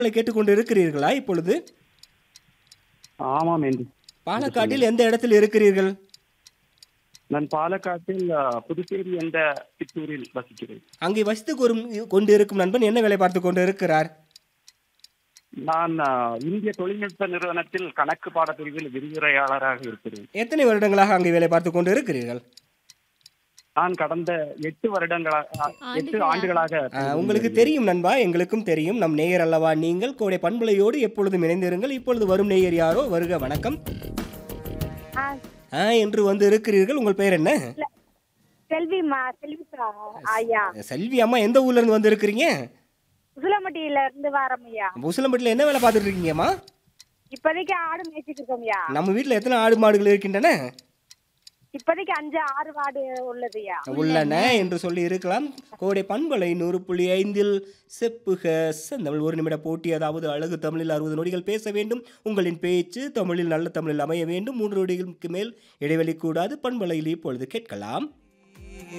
கேட்டுக்கொண்டு இருக்கிறீர்களா இப்பொழுது ஆமாம் என்று பாலக்காட்டில் எந்த இடத்தில் இருக்கிறீர்கள் நான் பாலக்காட்டில் அ, புதுச்சேரி என்ற சிற்றூரில் வசிக்கிறேன் அங்கே வசித்து கொண்டு இருக்கும் நண்பன் என்ன வேலை பார்த்து கொண்டு இருக்கிறார் நான் அ, இந்திய தொழில்நுட்ப நிறுவனத்தில் கணக்கு பாடப்பிரிவில் விரிவுரையாளராக இருக்கிறேன் எத்தனை வருடங்களாக அங்கே வேலை பார்த்து கொண்டு இருக்கிறீர்கள் நான் கடந்த எட்டு வருடங்களாக அ, எட்டு ஆண்டுகளாக ஆ, உங்களுக்கு தெரியும் நண்பா எங்களுக்கும் தெரியும் நம் நேயர் அல்லவா நீங்கள் கோடை பண்பலையோடு எப்பொழுதும் இணைந்திருங்கள் இப்பொழுது வரும் நேயர் யாரோ வருக வணக்கம் ஆ, ஆ என்று வந்து இருக்கிறீர்கள் உங்கள் பெயர் என்ன செல்விமா செல்வி சா- ஐயா செல்வி அம்மா எந்த ஊர்ல இருந்து வந்து இருக்கிறீங்க உசிலம்பட்டியில இருந்து வரோம் ஐயா முசலம்பட்டியில் என்ன வேலை பார்த்துட்டு இருக்கீங்கம்மா இப்போதைக்கு ஆடு மேய்ச்சிட்டு இருக்கோம் ஐயா நம்ம வீட்டில் எத்தனை ஆடு மாடுகள் இருக்கின்றன இப்போதைக்கு அஞ்சு ஆறு வாடு உள்ளது ஐயா உள்ளன என்று சொல்லி இருக்கலாம் கோடை பண்பலை நூறு புள்ளி ஐந்தில் செப்புக செந்தமிழ் ஒரு நிமிட போட்டி அதாவது அழகு தமிழில் அறுபது நொடிகள் பேச வேண்டும் உங்களின் பேச்சு தமிழில் நல்ல தமிழில் அமைய வேண்டும் மூன்று நொடிகளுக்கு மேல் இடைவெளி கூடாது பண்பலையில் இப்பொழுது கேட்கலாம்